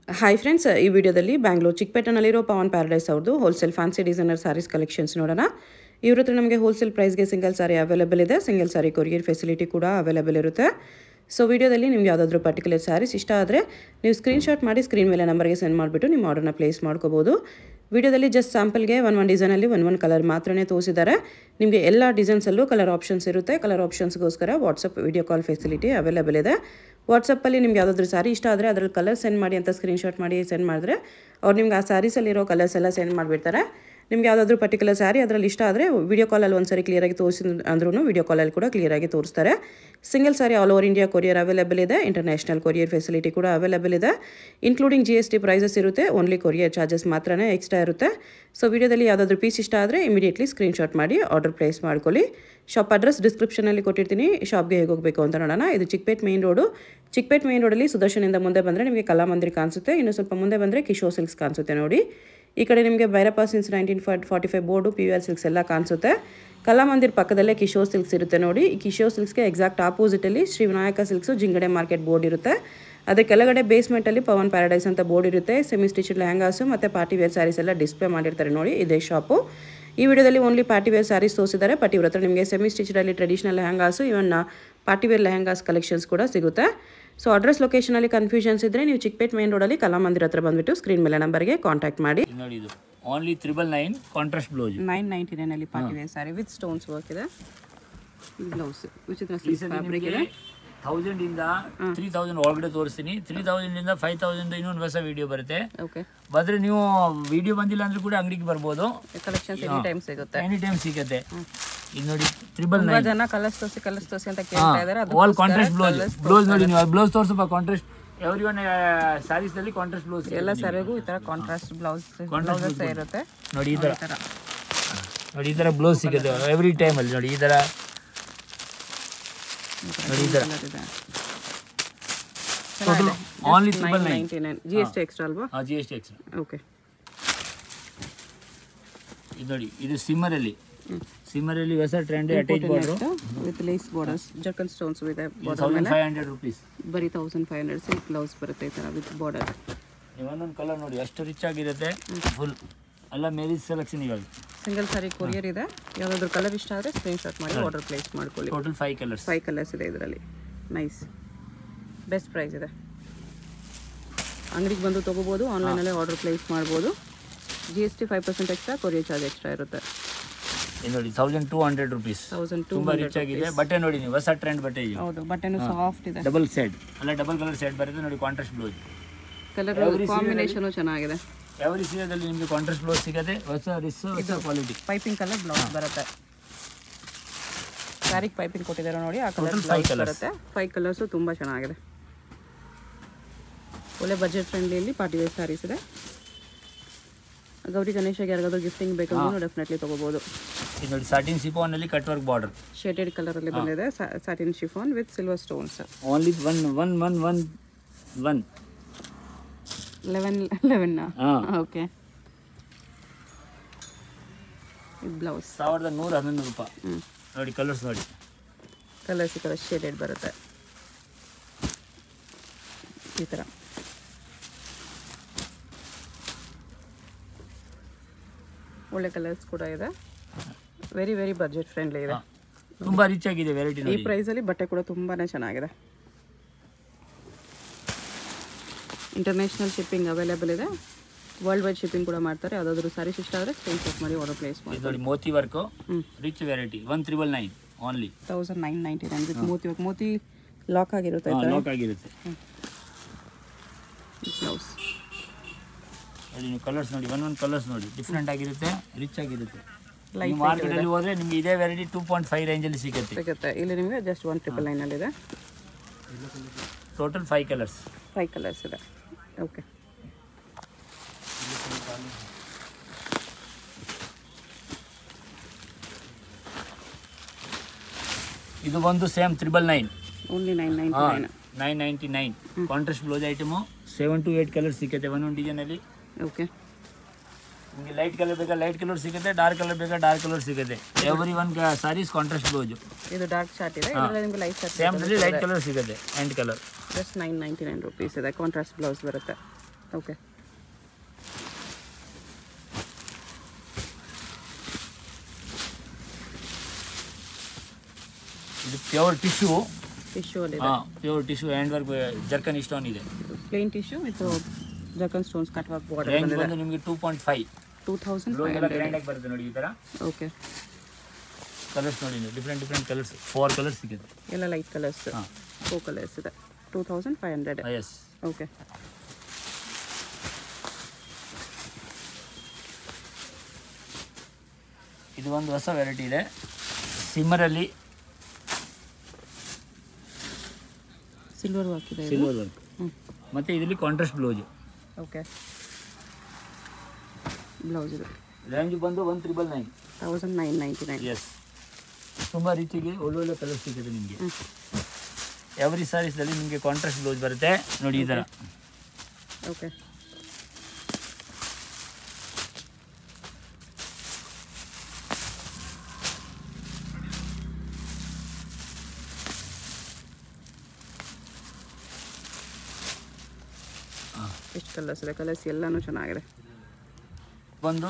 Hi friends ಈ ವಿಡಿಯೋದಲ್ಲಿ ಬ್ಯಾಂಗ್ಳೂರು ಚಿಕ್ಕಪೇಟೆನಲ್ಲಿರೋ ಪವನ್ ಪ್ಯಾರಡೈಸ್ ಅವ್ರದ್ದು wholesale fancy designer sarees collections ನೋಡೋಣ ಇವ್ರ ಹತ್ರ ನಮಗೆ ಹೋಲ್ಸೇಲ್ ಪ್ರೈಸ್ಗೆ ಸಿಂಗಲ್ ಸಾರಿ ಅವೈಲೇಬಲ್ ಇದೆ ಸಿಂಗಲ್ ಸಾರಿ ಕೊರಿಯರ್ ಫೆಸಿಲಿಟಿ ಕೂಡ ಅವೈಲೇಬಲ್ ಇರುತ್ತೆ ಸೊ ವಿಡಿಯೋದಲ್ಲಿ ನಿಮ್ಗೆ ಯಾವುದಾದ್ರೂ ಪರ್ಟಿಕ್ಯುಲರ್ ಸ್ಯಾರೀಸ್ ಇಷ್ಟ ಆದರೆ ನೀವು ಸ್ಕ್ರೀನ್ಶಾಟ್ ಮಾಡಿ ಸ್ಕ್ರೀನ್ ಮೇಲೆ ನಂಬರ್ಗೆ ಸೆಂಡ್ ಮಾಡಿಬಿಟ್ಟು ನಿಮ್ಮ ಆರ್ಡರ್ನ ಪ್ಲೇಸ್ ಮಾಡ್ಕೋಬೋದು ವಿಡಿಯೋದಲ್ಲಿ ಜಸ್ಟ್ ಸ್ಯಾಂಪಲ್ಗೆ ಒನ್ ಒನ್ ಡಿಸೈನಲ್ಲಿ ಒನ್ ಒನ್ ಕಲರ್ ಮಾತ್ರನೇ ತೋರಿಸಿದ್ದಾರೆ ನಿಮಗೆ ಎಲ್ಲ ಡಿಸೈನ್ಸಲ್ಲೂ ಕಲರ್ ಆಪ್ಷನ್ಸ್ ಇರುತ್ತೆ ಕಲರ್ ಆಪ್ಷನ್ಸ್ಗೋಸ್ಕರ WhatsApp video call facility available ಇದೆ ವಾಟ್ಸಪ್ಪಲ್ಲಿ ನಿಮ್ಗೆ ಯಾವುದಾದ್ರೂ ಸ್ಯಾರಿ ಇಷ್ಟ ಆದರೆ ಅದ್ರಲ್ಲಿ ಕಲರ್ ಸೆಂಡ್ ಮಾಡಿ ಅಂತ ಸ್ಕ್ರೀನ್ಶಾಟ್ ಮಾಡಿ ಸೆಂಡ್ ಮಾಡಿದ್ರೆ ಅವ್ರು ನಿಮ್ಗೆ ಆ ಸ್ಯಾರೀಸಲ್ಲಿರೋ ಕಲರ್ಸ್ ಎಲ್ಲ ಸೆಂಡ್ ಮಾಡಿಬಿಡ್ತಾರೆ ನಿಮ್ಗೆ ಯಾವುದಾದ್ರೂ ಪರ್ಟಿಕ್ಯುಲರ್ ಸ್ಯಾರಿ ಅದರಲ್ಲಿ ಇಷ್ಟ ಆದರೆ ವಿಡಿಯೋ ಕಾಲಲ್ಲಿ ಒಂದು ಸರಿ ಕ್ಲಿಯರಾಗಿ ತೋರಿಸಿ ಅಂದ್ರೂ ವಿಡಿಯೋ ಕಾಲಲ್ಲಿ ಕೂಡ ಕ್ಲಿಯರಾಗಿ ತೋರಿಸ್ತಾರೆ single sari all over India courier available ಇದೆ ಇಂಟರ್ನ್ಯಾಷನಲ್ ಕೊರಿಯರ್ ಫೆಸಿಲಿಟಿ ಕೂಡ ಅವೈಲೇಬಲ್ ಇದೆ including G S T prices ಇರುತ್ತೆ ಓನ್ಲಿ ಕೊರಿಯರ್ ಚಾರ್ಜಸ್ ಮಾತ್ರನೇ ಎಕ್ಸ್ಟ್ರಾ ಇರುತ್ತೆ ಸೊ ವಿಡಿಯೋದಲ್ಲಿ ಯಾವುದಾದ್ರೂ ಪೀಸ್ ಇಷ್ಟ ಆದರೆ ಇಮಿಡಿಯೇಟ್ಲಿ ಸ್ಕ್ರೀನ್ಶಾಟ್ ಮಾಡಿ ಆರ್ಡರ್ ಪ್ಲೇಸ್ ಮಾಡ್ಕೊಳ್ಳಿ ಶಾಪ್ ಅಡ್ರೆಸ್ ಡಿಸ್ಕ್ರಿಪ್ಷನಲ್ಲಿ ಕೊಟ್ಟಿರ್ತೀನಿ ಶಾಪ್ಗೆ ಹೇಗೆ ಹೋಗಬೇಕು ಅಂತ ನೋಡೋಣ ಇದು Chickpet main road Chickpet main ರೋಡಲ್ಲಿ ಸುದರ್ಶನಿಂದ ಮುಂದೆ ಬಂದರೆ ನಿಮಗೆ ಕಲಾಮಂದಿರ್ ಕಾಣಿಸುತ್ತೆ ಇನ್ನು ಸ್ವಲ್ಪ ಮುಂದೆ ಬಂದರೆ ಕಿಶೋರ್ ಸಿಲ್ಕ್ಸ್ ಕಾಣಿಸುತ್ತೆ ನೋಡಿ ಈ ಕಡೆ ನಿಮಗೆ Bhairappa since nineteen forty forty five board P V R silks ಎಲ್ಲ ಕಾಣಿಸುತ್ತೆ ಕಲಾಮಂದಿರ್ ಪಕ್ಕದಲ್ಲೇ ಕಿಶೋರ್ ಸಿಲ್ಕ್ಸ್ ಇರುತ್ತೆ ನೋಡಿ ಈ ಕಿಶೋರ್ ಸಿಲ್ಕ್ಸ್ಗೆ ಎಕ್ಸಾಕ್ಟ್ ಆಪೋಸಿಟಲ್ಲಿ ಶ್ರೀ ವಿನಾಯಕ ಸಿಲ್ಕ್ಸು ಜಿಂಗಡೆ ಮಾರ್ಕೆಟ್ ಬೋರ್ಡ್ ಇರುತ್ತೆ ಅದೇ ಕೆಳಗಡೆ ಬೇಸ್ಮೆಂಟಲ್ಲಿ ಪವನ್ ಪ್ಯಾರಡೈಸ್ ಅಂತ ಬೋರ್ಡ್ ಇರುತ್ತೆ ಸೆಮಿ ಸ್ಟಿಚ್ ಲೆಹಂಗಾಸು ಮತ್ತು ಪಾರ್ಟಿ ವೇರ್ ಸ್ಯಾರೀಸ್ ಎಲ್ಲ ಡಿಸ್ಪ್ಲೇ ಮಾಡಿರ್ತಾರೆ ನೋಡಿ ಇದೇ ಶಾಪು ಈ ವಿಡಿಯೋದಲ್ಲಿ ಓನ್ಲಿ ಪಾರ್ಟಿ ವೇರ್ ಸ್ಯಾರೀಸ್ ತೋರಿಸಿದ್ದಾರೆ ಬಟ್ ಇವ್ರ ಹತ್ರ ನಿಮಗೆ ಸೆಮಿ ಸ್ಟಿಚ್ಡಲ್ಲಿ traditional lehengas even party wear lehengas collections ಕೂಡ ಸಿಗುತ್ತೆ ಸೊ ಅಡ್ರೆಸ್ ಲೊಕೇಶನಲ್ಲಿ ಕನ್ಫ್ಯೂಷನ್ಸ್ ಇದ್ದರೆ ನೀವು ಚಿಕ್ಕಪೇಟ್ ಮೇನ್ ರೋಡಲ್ಲಿ ಕಲಾಮಂದಿರ ಹತ್ರ ಬಂದುಬಿಟ್ಟು ಸ್ಕ್ರೀನ್ ಮೇಲೆ ನಂಬರ್ಗೆ ಕಾಂಟ್ಯಾಕ್ಟ್ ಮಾಡಿ ಇದು ನೋಡಿ ಇದು only triple nine contrast blouse nine ninety ನೈನಲ್ಲಿ party wear sari with stones work ಇದೆ ಬ್ಲೌಸ್ ವಿಚಿತ್ರ ಫ್ಯಾಬ್ರಿಕ್ ಇದೆ ಥೌಸಂಡ್ ಇಂದ ತ್ರೀ ತೌಸಂಡ್ ಒಳಗಡೆ ತೋರಿಸ್ತೀನಿ ತ್ರೀ ತೌಸಂಡ್ ಇಂದ ಫೈವ್ ತೌಸಂಡ್ ಇನ್ನೊಂದು ಹೊಸ ವಿಡಿಯೋ ಬರುತ್ತೆ ಓಕೆ ಬಂದ್ರೆ ನೀವು ವಿಡಿಯೋ ಬಂದಿಲ್ಲ ಅಂದ್ರೆ ಕೂಡ ಅಂಗಡಿಗೆ ಬರ್ಬೋದು ಕಲೆಕ್ಷನ್ಸ್ ಎನಿ ಟೈಮ್ ಸಿಗುತ್ತೆ ಎನಿ ಟೈಮ್ ಸಿಗುತ್ತೆ ಇದು ನೋಡಿ ತ್ರಿಬಲ್ ತುಂಬಾ ನೈನ್ ಜನ ಕಲರ್ಸ್ ತೋರಿಸಿ ಕಲರ್ಸ್ ತೋರಿಸಿ ಅಂತ ಕೇಳ್ತಾ ಇದ್ದಾರೆ ಅದು ಆಲ್ ಕಾಂಟ್ರಾಸ್ಟ್ ಬ್ಲೌಸ್ ಬ್ಲೌಸ್ ನೋಡಿ ನೀವು ಬ್ಲೌಸ್ ತೋರಿಸಪ್ಪ ಕಾಂಟ್ರಾಸ್ಟ್ ಎವ್ರಿ ಒನ್ ಸ್ಯಾರೀಸ್ ಅಲ್ಲಿ ಕಾಂಟ್ರಾಸ್ಟ್ ಬ್ಲೌಸ್ ಎಲ್ಲ ಸರಿಗೂ ಈ ತರ ಕಾಂಟ್ರಾಸ್ಟ್ ಬ್ಲೌಸ್ ಬ್ಲೌಸಸ್ ಇರುತ್ತೆ ನೋಡಿ ಈ ತರ ನೋಡಿ ಈ ತರ ಬ್ಲೌಸ್ ಸಿಗುತ್ತೆ ಎವ್ರಿ ಟೈಮ್ ಅಲ್ಲಿ ನೋಡಿ ಈ ತರ ನೋಡಿ ಈ ತರ total only triple nine ninety nine G S T extra ಅಲ್ವಾ G S T extra okay ಇದು ನೋಡಿ ಇದು ಸಿಮ್ಮರ್ ಅಲ್ಲಿ ಸಿಮ್ಮರ್ ಅಲ್ಲಿ ಹೊಸ trend attach border with lace borders zircon stones ಇದೆ border thousand five hundred rupees ಬರೀ thousand five hundred silk blouse ಬರುತ್ತೆ ಈ ತರ ವಿತ್ ಬಾರ್ಡರ್ ನೀವು ಒಂದೊಂದು ಕಲರ್ ನೋಡಿ ಎಷ್ಟು ರಿಚ್ ಆಗಿರುತ್ತೆ ಫುಲ್ ಎಲ್ಲ ಮೇರೀಸ್ ಸೆಲೆಕ್ಷನ್ ಇವಾಗ ಸಿಂಗಲ್ ಸಾರಿ ಕೊರಿಯರ್ ಇದೆ ಯಾವ್ದಾದ್ರು ಕಲರ್ ಇಷ್ಟ ಆದರೆ ಸ್ಕ್ರೀನ್ಶಾಟ್ ಮಾಡಿ ಆರ್ಡರ್ ಪ್ಲೇಸ್ ಮಾಡ್ಕೊಳ್ಳಿ total five colours five colours ಇದೆ ಇದರಲ್ಲಿ ನೈಸ್ ಬೆಸ್ಟ್ ಪ್ರೈಸ್ ಇದೆ ಅಂಗಡಿಗೆ ಬಂದು ತೊಗೋಬೋದು ಆನ್ಲೈನಲ್ಲೇ ಆರ್ಡರ್ ಪ್ಲೇಸ್ ಮಾಡ್ಬೋದು G S T five percent extra courier charge extra ಇರುತ್ತೆ ಇದು ನೋಡಿ thousand two hundred rupees thousand two ತುಂಬಾ ರಿಚ್ ಆಗಿದೆ ಬಟ್ಟೆ ನೋಡಿ ನೀವು ಹೊಸ ಟ್ರೆಂಡ್ ಬಟ್ಟೆ ಇದು ಹೌದು ಬಟ್ಟೆನೂ ಸಾಫ್ಟ್ ಇದೆ ಡಬಲ್ ಸೆಡ್ ಅಲ್ಲ ಡಬಲ್ ಕಲರ್ ಸೆಡ್ ಬರುತ್ತೆ ನೋಡಿ ಕಾಂಟ್ರಾಸ್ಟ್ ಬ್ಲೌಸ್ ಕಲರ್ ಕಾಂಬಿನೇಷನು ಚೆನ್ನಾಗಿದೆ ಎವ್ರಿ ಸೀರಿಯದಲ್ಲಿ ನಿಮಗೆ ಕಾಂಟ್ರಾಸ್ಟ್ ಬ್ಲೌಸ್ ಸಿಗುತ್ತೆ ಹೊಸ ರಿಸ್ ಹೊಸ ಕ್ವಾಲಿಟಿ ಪೈಪಿಂಗ್ ಕಲರ್ ಬ್ಲೌಸ್ ಬರುತ್ತೆ ಸ್ಯಾರಿಗೆ ಪೈಪಿಂಗ್ ಕೊಟ್ಟಿದ್ದಾರೆ ನೋಡಿ ಆ colour Total five blouse colours. ಬರುತ್ತೆ ಫೈವ್ ಕಲರ್ಸು ತುಂಬ ಚೆನ್ನಾಗಿದೆ ಒಳ್ಳೆ ಬಜೆಟ್ ಫ್ರೆಂಡ್ಲಿಯಲ್ಲಿ ಪಾರ್ಟಿ ವೇರ್ ಸ್ಯಾರೀಸ್ ಇದೆ ಗೌರಿ ಗಣೇಶಗೆ ಯಾರಿಗಾದ್ರೂ ಗಿಫ್ಟಿಂಗ್ ಬೇಕಂದ್ರೂ ಡೆಫಿನೆಟ್ಲಿ ತೊಗೋಬೋದು ಇದು ನೋಡಿ ಸಾಟಿನ್ ಸಿಫಾನ್ ಅಲ್ಲಿ ಕಟ್ ವರ್ಕ್ ಬಾರ್ಡರ್ ಶೇಡೆಡ್ ಕಲರಲ್ಲಿ ಬಂದಿದೆ satin chiffon with silver stones only one one one one one eleven eleven ಹಾ ಓಕೆ ಇದು ಬ್ಲೌಸ್ ಸಾವಿರದ ನೂರ ಹನ್ನೊಂದು ರೂಪಾಯಿ ಹ್ಞೂ ನೋಡಿ ಕಲರ್ಸ್ ನೋಡಿ ಕಲರ್ಸ್ ಈ ಕಲರ್ ಶೇಡೆಡ್ ಬರುತ್ತೆ ಈ ಥರ ಒಳ್ಳೆ ಕಲರ್ಸ್ ಕೂಡ ಇದೆ ವೆರಿ ವೆರಿ ಬಜೆಟ್ ಫ್ರೆಂಡ್ಲಿ ಇದೆ ತುಂಬಾ ರಿಚ್ ಆಗಿದೆ ವೆರೈಟಿ ಈ ನೋಡಿ ಪ್ರೈಸಲ್ಲಿ ಬಟ್ಟೆ ಕೂಡ ತುಂಬಾ ಚೆನ್ನಾಗಿದೆ ಇಂಟರ್ನ್ಯಾಷನಲ್ ಶಿಪ್ಪಿಂಗ್ ಅವೈಲೇಬಲ್ ಇದೆ ವರ್ಲ್ಡ್ ವೈಡ್ ಶಿಪ್ಪಿಂಗ್ ಕೂಡ ಮಾಡ್ತಾರೆ ಯಾವುದಾದ್ರೂ ಸ್ಯಾರೀಸ್ ಇಷ್ಟ ಆದರೆ ಸ್ಕ್ರೀನ್ಶಾಟ್ ಮಾಡಿ ಆರ್ಡರ್ ಪ್ಲೇಸ್ ಮಾಡಿ ಇದು ನೋಡಿ ಮೋತಿ ವರ್ಕ್ ಹ್ಞೂ rich variety one triple nine only thousand nine ninety nine with ಮೋತಿ work. ಮೋತಿ ಲಾಕ್ ಆಗಿರುತ್ತೆ ಈ ಥರ ಲಾಕ್ ಆಗಿರುತ್ತೆ ಬ್ಲೌಸ್ ನೋಡಿ ನೀವು ಕಲರ್ಸ್ ನೋಡಿ ಒನ್ ಒನ್ ಕಲರ್ಸ್ ನೋಡಿ ಡಿಫ್ರೆಂಟ್ ಆಗಿರುತ್ತೆ ರಿಚ್ ಆಗಿರುತ್ತೆ Light ನೀವು ಮಾರ್ಕೆಟಲ್ಲಿ ಹೋದ್ರೆ ನಿಮ್ಗೆ ಇದೇ ವೆರೈಟಿ ಟೂ ಪಾಯಿಂಟ್ ಫೈವ್ ರೇಂಜಲ್ಲಿ ಸಿಗುತ್ತೆ ಸಿಗುತ್ತೆ ಇಲ್ಲಿ ನಿಮಗೆ ಜಸ್ಟ್ ಒನ್ ಟ್ರಿಪಲ್ ನೈನಲ್ಲಿದೆ total five colours five colours ಇದೆ ಓಕೆ ಇದು ಒಂದು same triple nine only nine nine nine nine ninety nine contrast blouse item seven to eight colour ಸಿಗುತ್ತೆ ಒನ್ ಒಂದು ಡಿಸೈನಲ್ಲಿ ಓಕೆ ನಿಮಗೆ ಲೈಟ್ ಕಲರ್ ಬೇಕಾ ಲೈಟ್ ಕಲರ್ ಸಿಗುತ್ತೆ ಡಾರ್ಕ್ ಕಲರ್ ಬೇಕಾ ಡಾರ್ಕ್ ಕಲರ್ ಸಿಗುತ್ತೆ every one sarees contrast blouse ಇದು dark chart ಇದೆ ಇದರಲ್ಲಿ ನಿಮಗೆ ಲೈಟ್ ಚಾರ್ಟ್ ಸೇಮ್ನಲ್ಲಿ ಲೈಟ್ ಕಲರ್ ಸಿಗುತ್ತೆ ಎಂಟ್ colour just nine ninety nine rupees ಇದೆ ಕಾಂಟ್ರಾಸ್ಟ್ ಬ್ಲೌಸ್ ಬರುತ್ತೆ ಓಕೆ ಇದು ಪ್ಯೂರ್ ಟಿಶ್ಯೂ ಟಿಶ್ಯೂ ಅಲ್ಲಿ ಹಾಂ pure tissue hand work zircon ಇಷ್ಟೊನ್ ಇದೆ plain tissue with zircon stones cut work border range ಬಂದಿದೆ ಬಂದು ನಿಮಗೆ two point five two thousand blouse five ಎಲ್ಲ ಹಂಡ್ರೆಡ್ ಗ್ರ್ಯಾಂಡ್ ಆಗಿ ಬರುತ್ತೆ ನೋಡಿ ಈ ಥರ ಓಕೆ ಕಲರ್ಸ್ ನೋಡಿ different different colours four colours ಸಿಗುತ್ತೆ ಎಲ್ಲ ಲೈಟ್ ಕಲರ್ಸ್ ಹಾಂ ಫೋ ಕಲರ್ಸ್ ಇದೆ two thousand five hundred yes okay ಇದು ಒಂದು ಹೊಸ ವೆರೈಟಿ ಇದೆ ಸಿಮ್ಮರಲ್ಲಿ ಸಿಲ್ವರ್ ವರ್ಕ್ ಇದೆ ಇದು ಸಿಲ್ವರ್ ವರ್ಕ್ ಹ್ಞೂ ಮತ್ತು ಇದರಲ್ಲಿ ಕಾಂಟ್ರಾಸ್ಟ್ ಬ್ಲೌಸು ಓಕೆ ಬ್ಲೌಸ್ ಇದು ರೇಂಜ್ ಬಂದು one triple nine thousand nine ninety nine yes ತುಂಬ ರೀತಿಗೆ ಒಳ್ಳೊಳ್ಳೆ ಕಲರ್ಸ್ ಸಿಗುತ್ತೆ ನಿಮಗೆ ಹ್ಞೂ ಎವ್ರಿ ಸ್ಯಾರೀಸಲ್ಲಿ ನಿಮಗೆ ಕಾಂಟ್ರಾಸ್ಟ್ ಬ್ಲೌಸ್ ಬರುತ್ತೆ ನೋಡಿ ಈ ಥರ ಓಕೆ ಎಷ್ಟು ಕಲರ್ಸ್ ಇದೆ ಕಲರ್ಸ್ ಎಲ್ಲನೂ ಚೆನ್ನಾಗಿದೆ ಬಂದು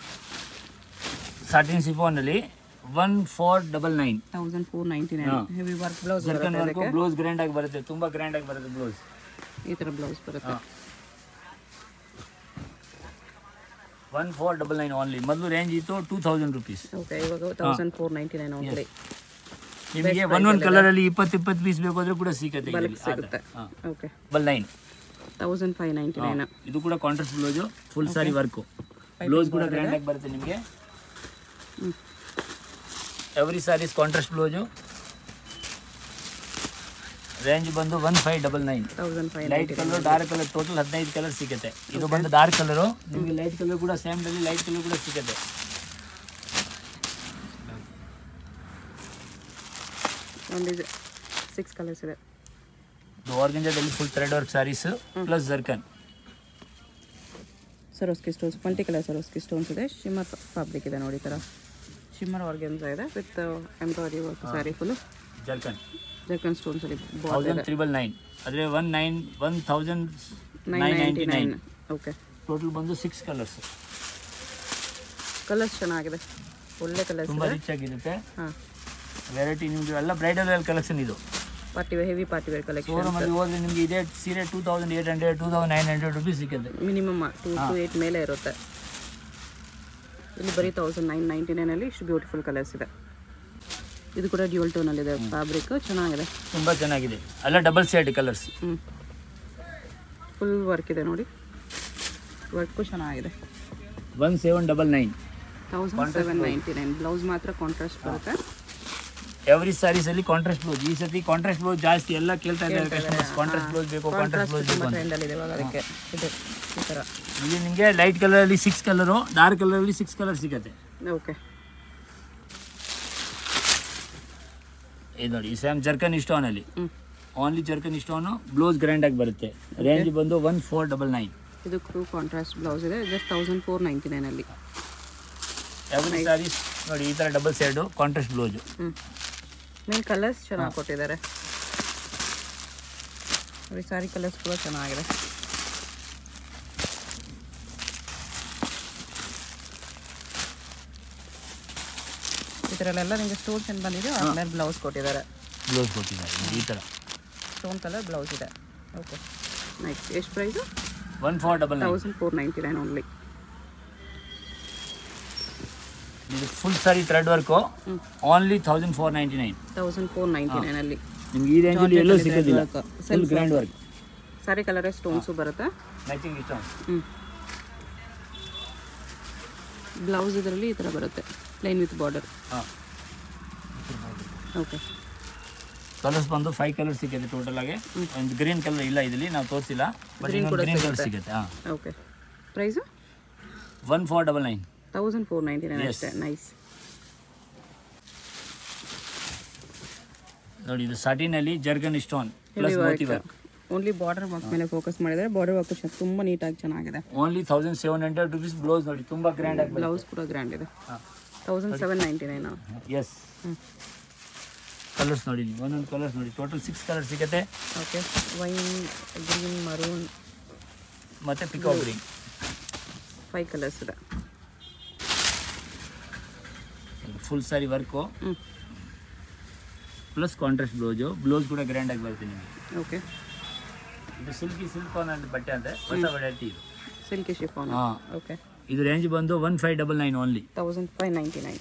ಸಾಟಿನ್ ಸಿಫೋನಲ್ಲಿ one four double nine thousand four ninety nine ಹಾ. ಹೆವಿ ವರ್ಕ್ ಬ್ಲೌಸ್ ಜರ್ಕನ್ ಬರುತ್ತೆ ವರ್ಕು ಅದಕ್ಕೆ ಬ್ಲೌಸ್ ಗ್ರ್ಯಾಂಡ್ ಆಗಿ ಬರುತ್ತೆ ತುಂಬ ಗ್ರ್ಯಾಂಡ್ ಆಗಿ ಬರುತ್ತೆ ಬ್ಲೌಸ್ ಈ ಥರ ಬ್ಲೌಸ್ ಬರುತ್ತೆ one four double nine only ಮೊದಲು ರೇಂಜ್ ಇತ್ತು ಟೂ ತೌಸಂಡ್ ರುಪೀಸ್ ಓಕೆ ಇವಾಗ thousand four ninety nine only ನಿಮಗೆ ಒನ್ ಒಂದು ಕಲರಲ್ಲಿ ಇಪ್ಪತ್ತು ಇಪ್ಪತ್ತು ಪೀಸ್ ಬೇಕು ಅಂದ್ರೆ ಕೂಡ ಸಿಗುತ್ತೆ ಬಲ್ಕ್ ಸಿಗುತ್ತೆ ಹಾಂ okay double nine thousand five ninety nine ಇದು ಕೂಡ contrast blouse full sari work blouse ಕೂಡ ಗ್ರ್ಯಾಂಡ್ ಆಗಿ ಬರುತ್ತೆ ನಿಮಗೆ ಹ್ಮ್. Every sarees contrast blouse range ಬಂದು one five double nine thousand five light colour dark colour total ಹದಿನೈದು ಕಲರ್ ಸಿಗುತ್ತೆ ಇದು ಬಂದು ಡಾರ್ಕ್ ಕಲರು ನಿಮಗೆ ಲೈಟ್ ಕಲರ್ ಕೂಡ ಸೇಮ್ ಲೈಟ್ ಕಲರ್ ಕೂಡ ಸಿಗುತ್ತೆ ಒಂದು ಸಿಕ್ಸ್ ಕಲರ್ಸ್ ಇದೆ ಇದು ಆರ್ಗಂಜಾದಲ್ಲಿ full thread work sarees plus ಜರ್ಕನ್ ಸರೋಸ್ಕಿ stones multi colour Swarovski stones ಇದೆ ಶಿಮ್ಮರ್ ಫ್ಯಾಬ್ರಿಕ್ ಇದೆ ನೋಡಿ ಈ ಥರ ಶಿಮ್ಮರ್ ಆರ್ಗೆನ್ಸ ಇದೆ with embroidery work sari full zircon zircon stones ಅಲ್ಲಿ ಬಾರ್ಡರ್ ತೌಸಂಡ್ ತ್ರಿಬಲ್ ನೈನ್ ಆದರೆ one nine one thousand nine nine ninety ninety nine nine okay total ಬಂದು six colours colours ಚೆನ್ನಾಗಿದೆ ಒಳ್ಳೆ ಕಲರ್ಸ್ ತುಂಬ ಇದೆ ರಿಚ್ ಆಗಿರುತ್ತೆ ಹಾಂ ವೆರೈಟಿ ನಿಮಗೆ ಎಲ್ಲ ಬ್ರೈಡಲ್ ವೇರ್ ಕಲೆಕ್ಷನ್ ಇದು party wear heavy party wear collection ಶೋರೂಮಲ್ಲಿ ಹೋದ್ರೆ ನಿಮಗೆ ಇದೇ ಸೀರೆ two thousand eight hundred two thousand nine hundred rupees ಸಿಗುತ್ತೆ ಮಿನಿಮಮ್ ಟೂ ಟು ಏಯ್ಟ್ ಮೇಲೆ ಇರುತ್ತೆ ಇಲ್ಲಿ ಬರೀ ತೌಸಂಡ್ ನೈನ್ ನೈಂಟಿ ನೈನಲ್ಲಿ ಇಷ್ಟು ಬ್ಯೂಟಿಫುಲ್ ಕಲರ್ಸ್ ಇದೆ ಇದು ಕೂಡ ಡ್ಯೂಲ್ ಟೋನಲ್ಲಿದೆ ಫ್ಯಾಬ್ರಿಕ್ ಚೆನ್ನಾಗಿದೆ ತುಂಬ ಚೆನ್ನಾಗಿದೆ ಎಲ್ಲ ಡಬಲ್ ಸೈಡ್ ಕಲರ್ಸ್ ಹ್ಞೂ ಫುಲ್ ವರ್ಕ್ ಇದೆ ನೋಡಿ ವರ್ಕು ಚೆನ್ನಾಗಿದೆ one seven double nine thousand seven ninety nine blouse ಮಾತ್ರ ಕಾಂಟ್ರಾಸ್ಟ್ ಬರುತ್ತೆ ಎವ್ರಿ ಸ್ಯಾರೀಸಲ್ಲಿ ಕಾಂಟ್ರಾಸ್ಟ್ ಬ್ಲೌಸ್ ಈ ಸತಿ ಕಾಂಟ್ರಾಸ್ಟ್ ಬ್ಲೌಸ್ ಜಾಸ್ತಿ ಎಲ್ಲ ಕೇಳ್ತಾ ಇದ್ದಾರೆ ಕಸ್ಟಮರ್ಸ್ ಕಾಂಟ್ರಾಸ್ಟ್ ಬ್ಲೌಸ್ ಬೇಕು ಕಾಂಟ್ರಾಸ್ಟ್ ಬ್ಲೌಸ್ ಬೇಕು ತುಂಬ ಅಂತ ಟ್ರೆಂಡಲ್ಲಿದೆ ಇವಾಗ ಅದಕ್ಕೆ ಇದು ಈ ಥರ ಇಲ್ಲಿ ನಿಮಗೆ ಲೈಟ್ ಕಲರಲ್ಲಿ ಸಿಕ್ಸ್ ಕಲರು ಡಾರ್ಕ್ ಕಲರಲ್ಲಿ ಸಿಕ್ಸ್ ಕಲರ್ ಸಿಗುತ್ತೆ ಓಕೆ ಇದು ನೋಡಿ ಈ ಸ್ಯಾಮ್ ಜರ್ಕನ್ ಇಸ್ಟೋನಲ್ಲಿ ಹ್ಞೂ only zircon stone blouse grand ಆಗಿ ಬರುತ್ತೆ ರೇಂಜ್ ಬಂದು ಒನ್ ಫೋರ್ ಡಬಲ್ ನೈನ್ ಇದು ಕ್ರೂ ಕಾಂಟ್ರಾಸ್ಟ್ ಬ್ಲೌಸ್ ಇದೆ ಜಸ್ಟ್ ತೌಸಂಡ್ ಫೋರ್ ನೈಂಟಿ ನೈನಲ್ಲಿ ಎವ್ರಿ ಸ್ಯಾರೀಸ್ ನೋಡಿ ಈ ಥರ ಡಬಲ್ ಸೈಡು ಕಾಂಟ್ರಾಸ್ಟ್ ಬ್ಲೌಸು ಹ್ಞೂ ಮೇನ್ ಕಲರ್ಸ್ ಚೆನ್ನಾಗಿ ಕೊಟ್ಟಿದ್ದಾರೆ ನೋಡಿ ಸಾರಿ ಕಲರ್ಸ್ ಕೂಡ ಚೆನ್ನಾಗಿದೆ ಇದರಲ್ಲೆಲ್ಲ ನಿಮಗೆ ಸ್ಟೋನ್ಸ್ ಏನು ಬಂದಿದೆ ಆಮೇಲೆ ಬ್ಲೌಸ್ ಕೊಟ್ಟಿದ್ದಾರೆ ಬ್ಲೌಸ್ ಕೊಟ್ಟಿದ್ದಾರೆ ಈ ಥರ ಸ್ಟೋನ್ ಕಲರ್ ಬ್ಲೌಸ್ ಇದೆ ಓಕೆ ನೈಸ್ ಎಷ್ಟು price one four double nine thousand four ninety nine only ಇದು ಫುಲ್ ಸಾರಿ ಥ್ರೆಡ್ ವರ್ಕು ಹ್ಞೂ only thousand four ninety nine thousand four ninety ನೈನಲ್ಲಿ ನಿಮ್ಗೆ ಈ ರೇಂಜಲ್ಲಿ ಎಲ್ಲೂ ಸಿಗೋದಿಲ್ಲ work. Full grand work sari ಕಲರೇ ಸ್ಟೋನ್ಸು ಬರುತ್ತೆ ಮ್ಯಾಚಿಂಗ್ ಇಷ್ಟ ಹ್ಞೂ ಬ್ಲೌಸ್ ಇದರಲ್ಲಿ ಈ ಥರ ಬರುತ್ತೆ ಪ್ಲೈನ್ ವಿತ್ ಬಾರ್ಡರ್ ಹಾಂ ಓಕೆ ಕಲರ್ಸ್ ಬಂದು ಫೈವ್ ಕಲರ್ ಸಿಗುತ್ತೆ ಟೋಟಲ್ ಆಗಿ ಒಂದು ಗ್ರೀನ್ ಕಲರ್ ಇಲ್ಲ ಇದರಲ್ಲಿ ನಾವು ತೋರಿಸಿಲ್ಲ ಬಟ್ Green ಇನ್ನೊಂದು ಕೂಡ ಗ್ರೀನ್ ಕಲರ್ ಸಿಗುತ್ತೆ. ಸಿಗುತ್ತೆ ಹಾಂ okay price one four double nine thousand four ninety nine Yes. ಅಷ್ಟೇ ನೈಸ್ ನೋಡಿ ಇದು ಸಾಟಿನಲ್ಲಿ ಜರ್ಗನ್ ಸ್ಟೋನ್ ಪ್ಲಸ್ ಮೋತಿ ವರ್ಕ್ ಓನ್ಲಿ ಬಾರ್ಡರ್ ವರ್ಕ್ ಮೇಲೆ ಫೋಕಸ್ ಮಾಡಿದರೆ ಬಾರ್ಡರ್ ವರ್ಕ್ ತುಂಬ ನೀಟಾಗಿ ಚೆನ್ನಾಗಿದೆ only thousand seven hundred rupees blouse ನೋಡಿ ತುಂಬ ಗ್ರ್ಯಾಂಡ್ ಆಗಿ ಬ್ಲೌಸ್ ಕೂಡ ಗ್ರ್ಯಾಂಡ್ ಇದೆ ಹಾಂ thousand seven ninety nine yes ಹ್ಞೂ ಕಲರ್ಸ್ ನೋಡಿ ನೀವು ಒಂದೊಂದು ಕಲರ್ಸ್ ನೋಡಿ ಟೋಟಲ್ ಸಿಕ್ಸ್ ಕಲರ್ ಸಿಗುತ್ತೆ ಓಕೆ ವೈನ್ ಗ್ರೀನ್ ಮರೂನ್ ಮತ್ತು ಪಿಕೋ ಗ್ರೀನ್ ಫೈವ್ ಕಲರ್ಸ್ ಇದೆ ಫುಲ್ ಸಾರಿ ವರ್ಕು ಹ್ಞೂ ಪ್ಲಸ್ ಕಾಂಟ್ರಾಸ್ಟ್ ಬ್ಲೌಸು ಬ್ಲೌಸ್ ಕೂಡ ಗ್ರ್ಯಾಂಡಾಗಿ ಬರುತ್ತೆ ನಿಮಗೆ ಓಕೆ ಇದು ಸಿಲ್ಕಿ ಸಿಲ್ಕಾನ್ ಅಂತ ಬಟ್ಟೆ ಅಂತೆ ಹೊಸ ವೆರೈಟಿ ಇದು ಸಿಲ್ಕಿ ಶಿಫಾನ್ ಹಾಂ ಓಕೆ ಇದು ರೇಂಜ್ ಬಂದು one five double nine only thousand five ninety nine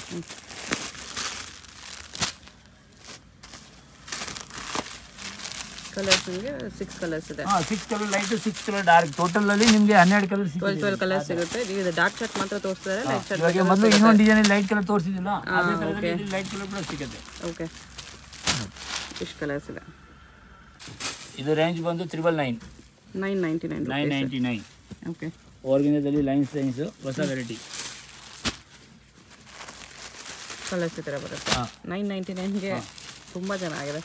colours ನಿಮಗೆ ಸಿಕ್ಸ್ ಕಲರ್ಸ್ ಇದೆ ಹಾಂ six colour light six colour dark ಟೋಟಲಲ್ಲಿ ನಿಮಗೆ ಹನ್ನೆರಡು ಕಲರ್ ಟ್ವೆಲ್ ಸಿಗುತ್ತೆ ಟ್ವೆಲ್ ಕಲರ್ಸ್ ಸಿಗುತ್ತೆ ನೀವು ಇದು ಡಾರ್ಕ್ ಶರ್ಟ್ ಮಾತ್ರ ತೋರಿಸ್ತಾರೆ ಲೈಟ್ ಶರ್ಟ್ ಇವಾಗ ಮೊದಲು ಇನ್ನೊಂದು ಡಿಸೈನ್ ಲೈಟ್ ಕಲರ್ ತೋರಿಸಿದಿಲ್ಲ ಅದೇ ಥರದಲ್ಲಿ ಲೈಟ್ ಕಲರ್ ಕೂಡ ಸಿಗುತ್ತೆ ಓಕೆ ಇಷ್ಟು ಕಲರ್ಸ್ ಇದೆ ಇದು ರೇಂಜ್ ಬಂದು triple nine nine ninety nine nine ninety nine okay ಆರ್ಗನೈಸಲ್ಲಿ ಲೈನ್ಸ್ ಲೈನ್ಸ್ ಹೊಸ ವೆರೈಟಿ ಕಲರ್ಸ್ ಈ ಥರ ಬರುತ್ತೆ ಹಾಂ ನೈನ್ ನೈಂಟಿ ನೈನ್ಗೆ ತುಂಬ ಚೆನ್ನಾಗಿದೆ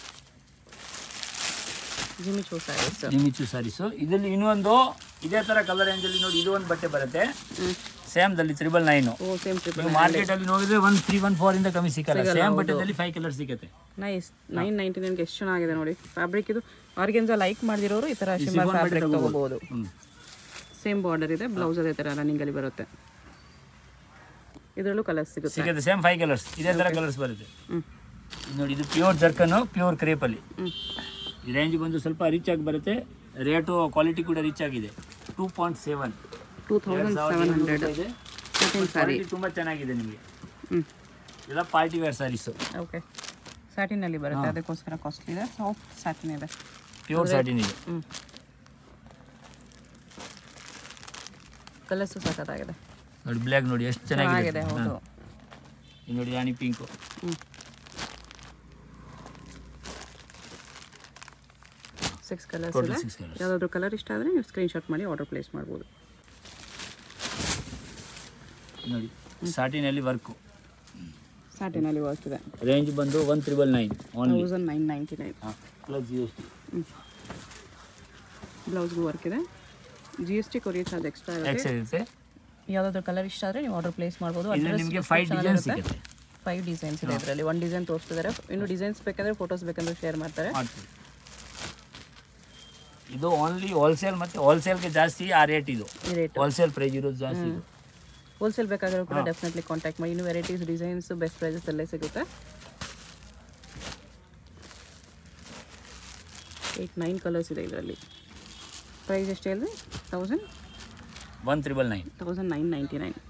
ಜಿಮ್ಮಿ ಚೂ ಸ್ಯಾರೀಸ್ ನಿಮಿಚು ಸಾರೀಸು ಇದರಲ್ಲಿ ಇನ್ನೊಂದು ಇದೇ ಥರ ಕಲರ್ ರೇಂಜಲ್ಲಿ ನೋಡಿ ಇದು ಒಂದು ಬಟ್ಟೆ ಬರುತ್ತೆ ಹ್ಞೂ ಸೇಮ್ದಲ್ಲಿ ತ್ರಿಬಲ್ ನೈನು ಓ ಸೇಮ್ ಟ್ರಿಪಲ್ ನೀವು ಮಾರ್ಕೆಟಲ್ಲಿ ನೋಡಿದ್ರೆ ಒನ್ ತ್ರೀ ಒನ್ ಫೋರ್ ಇಂದ ಕಮ್ಮಿ ಸಿಕ್ಕಲ್ಲ ಸೇಮ್ ಬಟ್ಟೆದಲ್ಲಿ ಫೈವ್ ಕಲರ್ ಸಿಗುತ್ತೆ ನೈಸ್ ನೈನ್ ನೈಂಟಿ ನೈನ್ಗೆ ಎಷ್ಟು ಚೆನ್ನಾಗಿದೆ ನೋಡಿ ಫ್ಯಾಬ್ರಿಕ್ ಇದು ಆರ್ಗೆನ್ಸ ಲೈಕ್ ಮಾಡಿದಿರೋರು ಈ ಥರ ಶಿಮ್ಮರ್ ಫ್ಯಾಬ್ರಿಕ್ ತಗೋಬಹುದು ಹ್ಞೂ ಸೇಮ್ ಬಾರ್ಡರ್ ಇದೆ ಬ್ಲೌಸ್ ಅದೇ ಥರ ರನ್ನಿಂಗಲ್ಲಿ ಬರುತ್ತೆ ಇದರಲ್ಲೂ ಕಲರ್ಸ್ ಸಿಗುತ್ತೆ ಸಿಗುತ್ತೆ ಸೇಮ್ ಫೈವ್ ಕಲರ್ಸ್ ಇದೇ ಥರ ಕಲರ್ಸ್ ಬರುತ್ತೆ ಹ್ಞೂ ಇದು ನೋಡಿ ಇದು ಪ್ಯೂರ್ ಜರ್ಕನ್ನು ಪ್ಯೂರ್ ಕ್ರೇಪಲ್ಲಿ ಹ್ಞೂ ಈ ರೇಂಜ್ ಬಂದು ಸ್ವಲ್ಪ ರಿಚ್ ಆಗಿ ಬರುತ್ತೆ ರೇಟು ಕ್ವಾಲಿಟಿ ಕೂಡ ರಿಚ್ ಆಗಿದೆ two point seven two thousand seven hundred ಇದೆ ಸೆಕೆಂಡ್ ಸ್ಯಾರಿ ಕ್ವಾಲಿಟಿ ತುಂಬ ಚೆನ್ನಾಗಿದೆ ನಿಮಗೆ ಹ್ಞೂ ಎಲ್ಲ ಪಾರ್ಟಿ ವೇರ್ ಸ್ಯಾರೀಸು ಓಕೆ ಸ್ಯಾಟಿನಲ್ಲಿ ಬರುತ್ತೆ ಅದಕ್ಕೋಸ್ಕರ ಕಾಸ್ಟ್ಲಿ ಇದೆ ಸಾಫ್ಟ್ ಸ್ಯಾಟಿನ್ ಇದೆ ಪ್ಯೂರ್ ಸ್ಯಾಟಿನ್ ಇದೆ ಹ್ಞೂ ಕಲರ್ಸು ಸಖತ್ತಾಗಿದೆ ನೋಡಿ ಬ್ಲ್ಯಾಕ್ ನೋಡಿ ಎಷ್ಟು ಚೆನ್ನಾಗಿದೆ ಚೆನ್ನಾಗಿದೆ ಹೌದು ಇದು ನೋಡಿ ರಾಣಿ ಪಿಂಕು ಹ್ಞೂ ಸಿಕ್ಸ್ ಕಲರ್ಸ್ ಟೋಟಲ್ ಇದೆ ಸಿಕ್ಸ್ ಕಲರ್ಸ್ ಯಾವುದಾದ್ರೂ ಕಲರ್ ಇಷ್ಟ ಆದರೆ ನೀವು ಸ್ಕ್ರೀನ್ಶಾಟ್ ಮಾಡಿ ಆರ್ಡರ್ ಪ್ಲೇಸ್ ಮಾಡ್ಬೋದು ನೋಡಿ ಸಾಟಿನಲ್ಲಿ ವರ್ಕು ಸ್ಯಾಟಿನಲ್ಲಿ ವರ್ಕ್ ಇದೆ ರೇಂಜ್ ಬಂದು one triple nine only thousand nine ninety nine ಹಾಂ ಪ್ಲಸ್ ಜಿ ಎಸ್ ಟಿ ಬ್ಲೌಸ್ಗೂ ವರ್ಕ್ ಇದೆ G S T courier charge extra ಇರುತ್ತೆ ಎಕ್ಸ್ ಇರುತ್ತೆ ಯಾವುದಾದ್ರೂ ಕಲರ್ ಇಷ್ಟ ಆದರೆ ನೀವು ಆರ್ಡರ್ ಪ್ಲೇಸ್ ಮಾಡ್ಬೋದು ಇದರಲ್ಲಿ ನಿಮಗೆ ಫೈವ್ ಡಿಸೈನ್ ಸಿಗುತ್ತೆ ಫೈವ್ ಡಿಸೈನ್ಸ್ ಇದೆ ಇದರಲ್ಲಿ ಒಂದು ಡಿಸೈನ್ ತೋರಿಸ್ತಿದ್ದಾರೆ ಇನ್ನು ಡಿಸೈನ್ಸ್ ಬೇಕಂದ್ರೆ ಫೋಟೋಸ್ ಬೇಕಂದ್ರೆ ಶೇರ್ ಮಾಡ್ತಾರೆ ಮಾಡ್ತೀವಿ ಇದು ಓನ್ಲಿ ಹೋಲ್ಸೇಲ್ ಮತ್ತು ಹೋಲ್ಸೇಲ್ಗೆ ಜಾಸ್ತಿ ಆ ರೇಟ್ ಇದು ಈ ರೇಟ್ ಹೋಲ್ಸೇಲ್ ಪ್ರೈಸ್ ಇರೋದು ಜಾಸ್ತಿ ಇದು ಹೋಲ್ಸೇಲ್ ಬೇಕಾದರೂ ಕೂಡ ಡೆಫಿನೆಟ್ಲಿ ಕಾಂಟ್ಯಾಕ್ಟ್ ಮಾಡಿ ಇನ್ನು ವೆರೈಟೀಸ್ ಡಿಸೈನ್ಸ್ ಬೆಸ್ಟ್ ಪ್ರೈಸಸ್ ಅಲ್ಲೇ ಸಿಗುತ್ತೆ ಏಯ್ಟ್ ನೈನ್ ಕಲರ್ಸ್ ಇದೆ ಇದರಲ್ಲಿ ಪ್ರೈಸ್ ಎಷ್ಟು ಹೇಳಿದ್ರೆ thousand one triple nine thousand nine ninety nine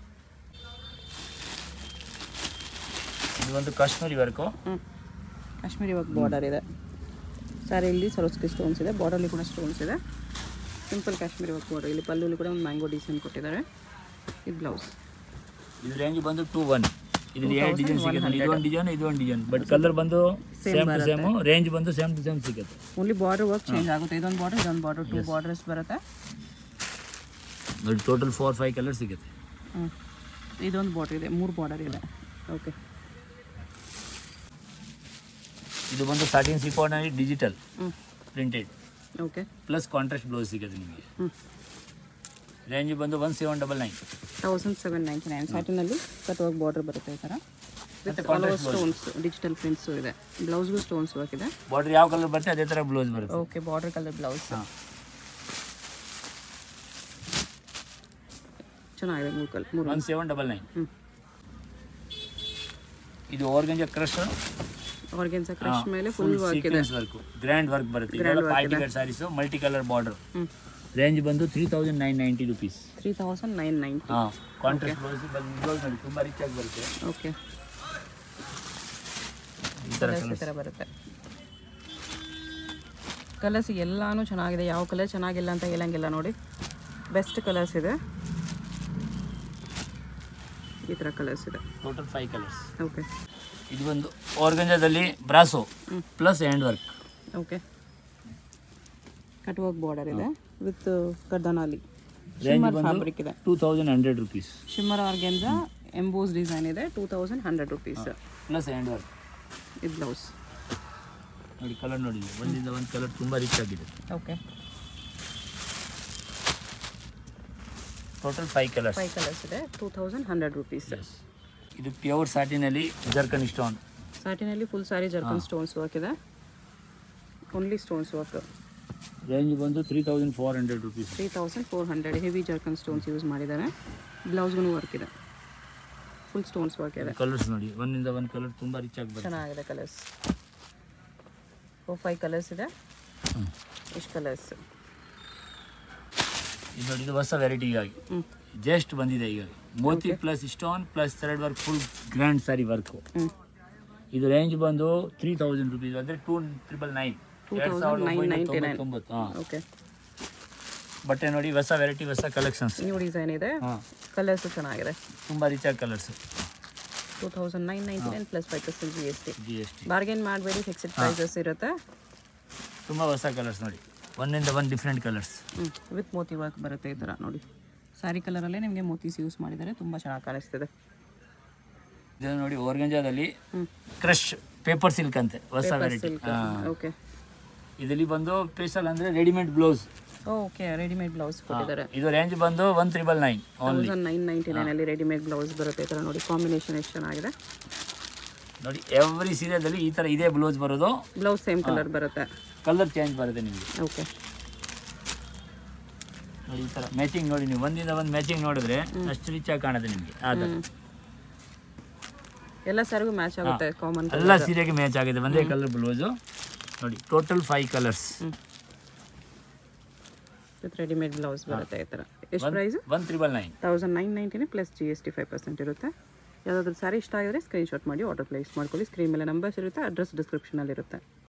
ಇದು ಒಂದು ಕಾಶ್ಮೀರಿ ವರ್ಕು ಹ್ಞೂ ಕಾಶ್ಮೀರಿ ವರ್ಕ್ ಬಾರ್ಡರ್ ಇದೆ ಸ್ಯಾರಿಯಲ್ಲಿ ಸರೋಸ್ಕಿ ಸ್ಟೋನ್ಸ್ ಇದೆ ಬಾರ್ಡರ್ಲಿ ಕೂಡ ಸ್ಟೋನ್ಸ್ ಇದೆ ಸಿಂಪಲ್ ಕಾಶ್ಮೀರಿ ವರ್ಕ್ ಬಾರ್ಡರ್ ಇಲ್ಲಿ ಪಲ್ಲುಲಿ ಕೂಡ ಒಂದು ಮ್ಯಾಂಗೋ ಡಿಸೈನ್ ಕೊಟ್ಟಿದ್ದಾರೆ ಇದು ಬ್ಲೌಸ್ ಇದು ರೇಂಜ್ ಬಂದು ಟೂ ಒನ್ ಇದ್ರಲ್ಲಿ ಎರಡು ಡಿಸೈನ್ ಸಿಗುತ್ತೆ ಇದು ಒಂದು ಡಿಸೈನ್ ಇದು ಒಂದು ಡಿಸೈನ್ ಬಟ್ ಕಲರ್ ಬಂದು ಸೇಮ್ ಟು ಸೇಮು ರೇಂಜ್ ಬಂದು ಸೇಮ್ ಟು ಸೇಮ್ ಸಿಗುತ್ತೆ ಓನ್ಲಿ ಬಾರ್ಡರ್ ವರ್ಕ್ ಚೇಂಜ್ ಆಗುತ್ತೆ ಇದೊಂದು ಬಾರ್ಡರ್ ಇದೊಂದು ಬಾರ್ಡರ್ ಟೂ ಬಾರ್ಡರ್ಸ್ ಬರುತ್ತೆ ನೋಡಿ ಟೋಟಲ್ ಫೋರ್ ಫೈವ್ ಕಲರ್ ಸಿಗುತ್ತೆ ಹ್ಞೂ ಇದೊಂದು ಬಾರ್ಡರ್ ಇದೆ ಮೂರು ಬಾರ್ಡರ್ ಇದೆ ಓಕೆ ಇದು ಬಂದು ಸಾಟಿನ್ ಸಿಪಾನಲ್ಲಿ ಡಿಜಿಟಲ್ ಹ್ಞೂ printed okay plus contrast blouse ಸಿಗುತ್ತೆ ನಿಮಗೆ ಹ್ಞೂ ರೇಂಜ್ ಬಂದು one seven double nine thousand seven ninety nine ಸ್ಯಾಟಿನಲ್ಲಿ ಕಟ್ ವರ್ಕ್ ಬಾರ್ಡರ್ ಬರುತ್ತೆ ಈ ಥರ ಮತ್ತೆ all over stones digital prints ಇದೆ ಬ್ಲೌಸ್ಗೂ ಸ್ಟೋನ್ಸ್ ವರ್ಕ್ ಇದೆ ಬಾರ್ಡರ್ ಯಾವ ಕಲರ್ ಬರುತ್ತೆ ಅದೇ ಥರ ಬ್ಲೌಸ್ ಬರುತ್ತೆ ಓಕೆ ಬಾರ್ಡರ್ ಕಲರ್ ಬ್ಲೌಸ್ ಹಾಂ ಚೆನ್ನಾಗಿದೆ ಮೂರು ಕಲರ್ ಮೂರು ಒನ್ ಸೆವೆನ್ ಡಬಲ್ ನೈನ್ ಹ್ಞೂ ಇದು ಆರ್ಗಂಜ ಕ್ರಶ್ ಆರ್ಗೆನ್ಸ ಕ್ರಶ್ ಮೇಲೆ ಫುಲ್ ವರ್ಕ್ ಇದೆ ಸೀಕ್ವೆನ್ಸ್ ವರ್ಕ್ ಗ್ರ್ಯಾಂಡ್ ವರ್ಕ್ ಬರುತ್ತೆ ಇದೆಲ್ಲ party wear saris multi colour border ಹ್ಞೂ ರೇಂಜ್ ಬಂದು three thousand nine ninety rupees three thousand nine ninety ಹಾಂ ಕಾಂಟ್ರಾಸ್ಟ್ ಬ್ಲೌಸ್ ಬ್ಲೌಸ್ ನೋಡಿ ತುಂಬ ರಿಚ್ ಆಗಿ ಬರುತ್ತೆ ಓಕೆ ಈ ಥರ ಕಲರ್ಸ್ ಈ ಥರ ಬರುತ್ತೆ ಕಲರ್ಸ್ ಎಲ್ಲಾನು ಚೆನ್ನಾಗಿದೆ ಯಾವ ಕಲರ್ ಚೆನ್ನಾಗಿಲ್ಲ ಅಂತ ಹೇಳಂಗಿಲ್ಲ ನೋಡಿ ಬೆಸ್ಟ್ ಕಲರ್ಸ್ ಇದೆ ಈ ಥರ ಕಲರ್ಸ್ ಇದೆ ಟೋಟಲ್ ಫೈವ್ ಕಲರ್ಸ್ ಓಕೆ ಇದು ಒಂದು ಆರ್ಗಂಜಾದಲ್ಲಿ ಬ್ರಾಸೋ plus hand work okay cut work border ಇದೆ ವಿತ್ ಕರ್ದನಾಲಿ ರೇಂಜ್ ಶಿಮ್ಮರ್ ಬಂದು ಫ್ಯಾಬ್ರಿಕ್ ಇದೆ two thousand hundred rupees shimmer organza emboss design ಇದೆ two thousand hundred rupees plus hand work ಇದು ಬ್ಲೌಸ್ ನೋಡಿ ಕಲರ್ ನೋಡಿ ಒಂದಿಂದ ಒಂದು ಕಲರ್ ತುಂಬ ರಿಚ್ ಆಗಿದೆ okay total five colours five colours ಇದೆ ಟೂ ತೌಸಂಡ್ ಹಂಡ್ರೆಡ್ ರುಪೀಸ್ ಇದು ಪ್ಯೂರ್ ಸಾಟಿನಲ್ಲಿ ಜರ್ಕನ್ ಸ್ಟೋನ್ ಸಾಟಿನಲ್ಲಿ full sari zircon stones work ಇದೆ ಓನ್ಲಿ ಸ್ಟೋನ್ಸ್ ವರ್ಕ್ ರೇಂಜ್ ಬಂದು three thousand four hundred rupees three thousand four hundred heavy zircon stones use ಮಾಡಿದ್ದಾರೆ ಬ್ಲೌಸ್ಗೂ work ಇದೆ full stones work ಇದೆ colours ನೋಡಿ ಒಂದಿಂದ ಒಂದು ಕಲರ್ ತುಂಬ ರಿಚ್ ಆಗಿ ಬರುತ್ತೆ ಚೆನ್ನಾಗಿದೆ ಕಲರ್ಸ್ ಓ ಫೈವ್ ಕಲರ್ಸ್ ಇದೆ ಹ್ಮ್. ಎಷ್ಟು ಕಲರ್ಸ್ ಇದು ನೋಡಿ ಇದು ಹೊಸ ವೆರೈಟಿ ಹೀಗಾಗಿ ಹ್ಞೂ ಜಸ್ಟ್ ಬಂದಿದೆ ಈಗ ಮೋತಿ plus stone plus thread work full grand sari work ಹ್ಞೂ ಇದು ರೇಂಜ್ ಬಂದು ತ್ರೀ ತೌಸಂಡ್ ರುಪೀಸ್ ಅಂದರೆ ಟೂ ಟ್ರಿಬಲ್ ನೈನ್ ಎರಡು ಸಾವಿರದ ಒಂಬೈನೂರ ತೊಂಬತ್ತೊಂಬತ್ತು ಹಾಂ ಓಕೆ ಬಟ್ಟೆ ನೋಡಿ ಹೊಸ ವೆರೈಟಿ ಹೊಸ ಕಲೆಕ್ಷನ್ಸ್ ನ್ಯೂ ಡಿಸೈನ್ ಇದೆ ಹಾಂ ಕಲರ್ಸ್ ಚೆನ್ನಾಗಿದೆ ತುಂಬ ರಿಚ್ ಆಗಿ colours two thousand nine ninety nine plus five percent G S T G S T bargain ಮಾಡಬೇಡಿ ಫಿಕ್ಸ್ಡ್ ಪ್ರೈಸಸ್ ಇರುತ್ತೆ ತುಂಬ ಹೊಸ ಕಲರ್ಸ್ ನೋಡಿ ಒಂದಿಂದ ಒನ್ ಡಿಫ್ರೆಂಟ್ ಕಲರ್ಸ್ ಹ್ಞೂ ವಿತ್ ಮೋತಿ ವರ್ಕ್ ಬರುತ್ತೆ ಈ ಥರ ನೋಡಿ ಸ್ಯಾರಿ ಕಲರಲ್ಲೇ ನಿಮಗೆ ಮೋತೀಸ್ ಯೂಸ್ ಮಾಡಿದ್ದಾರೆ ತುಂಬ ಚೆನ್ನಾಗಿ ಕಾಣಿಸ್ತಿದೆ ಇದು ನೋಡಿ ಓರ್ಗಂಜಾದಲ್ಲಿ ಹ್ಞೂ ಕ್ರಶ್ ಪೇಪರ್ ಸಿಲ್ಕ್ ಅಂತೆ ಹೊಸ ವೆರೈಟಿ ಸಿಲ್ಕ್ ಓಕೆ ಇದರಲ್ಲಿ ಬಂದು ಸ್ಪೆಷಲ್ ಅಂದರೆ readymade blouse okay readymade blouse ಕೊಟ್ಟಿದ್ದಾರೆ ಇದು ರೇಂಜ್ ಬಂದು one triple nine only thousand nine ninety ನೈನಲ್ಲಿ ರೆಡಿಮೇಡ್ ಬ್ಲೌಸ್ ಬರುತ್ತೆ ಈ ಥರ ನೋಡಿ ಕಾಂಬಿನೇಷನ್ ಎಷ್ಟು ಚೆನ್ನಾಗಿದೆ ನೋಡಿ ಎವ್ರಿ ಸೀರಿಯಲ್ದಲ್ಲಿ ಈ ಥರ ಇದೇ ಬ್ಲೌಸ್ ಬರೋದು ಬ್ಲೌಸ್ ಸೇಮ್ ಕಲರ್ ಬರುತ್ತೆ ಕಲರ್ ಚೇಂಜ್ ಬರುತ್ತೆ ನಿಮಗೆ ಓಕೆ ನೋಡಿ ಈ ಥರ ಮ್ಯಾಚಿಂಗ್ ನೋಡಿ ನೀವು ಒಂದಿಂದ ಒಂದು ಮ್ಯಾಚಿಂಗ್ ನೋಡಿದ್ರೆ ಅಷ್ಟು ರಿಚ್ ಆಗಿ ಕಾಣುತ್ತೆ ನಿಮಗೆ ಆ ಥರ ಎಲ್ಲ ಸ್ಯಾರಿಗೂ ಮ್ಯಾಚ್ ಆಗುತ್ತೆ ಕಾಮನ್ ಎಲ್ಲ ಸೀರೆಗೆ ಮ್ಯಾಚ್ ಆಗಿದೆ ಒಂದೇ ಕಲರ್ ಬ್ಲೌಸು ನೋಡಿ total five colours with readymade blouse ಬರುತ್ತೆ ಈ ಥರ ಎಷ್ಟು price one triple nine thousand nine ನೈಂಟಿನೇ plus G S T five percent ಇರುತ್ತೆ ಯಾವುದಾದ್ರೂ ಸ್ಯಾರಿ ಇಷ್ಟ ಆಗಿದ್ರೆ ಸ್ಕ್ರೀನ್ಶಾಟ್ ಮಾಡಿ ಆರ್ಡರ್ ಪ್ಲೇಸ್ ಮಾಡ್ಕೊಳ್ಳಿ ಸ್ಕ್ರೀನ್ ಮೇಲೆ ನಂಬರ್ಸ್ ಇರುತ್ತೆ ಅಡ್ರೆಸ್ ಡಿಸ್ಕ್ರಿಪ್ಷನಲ್ಲಿ ಇರುತ್ತೆ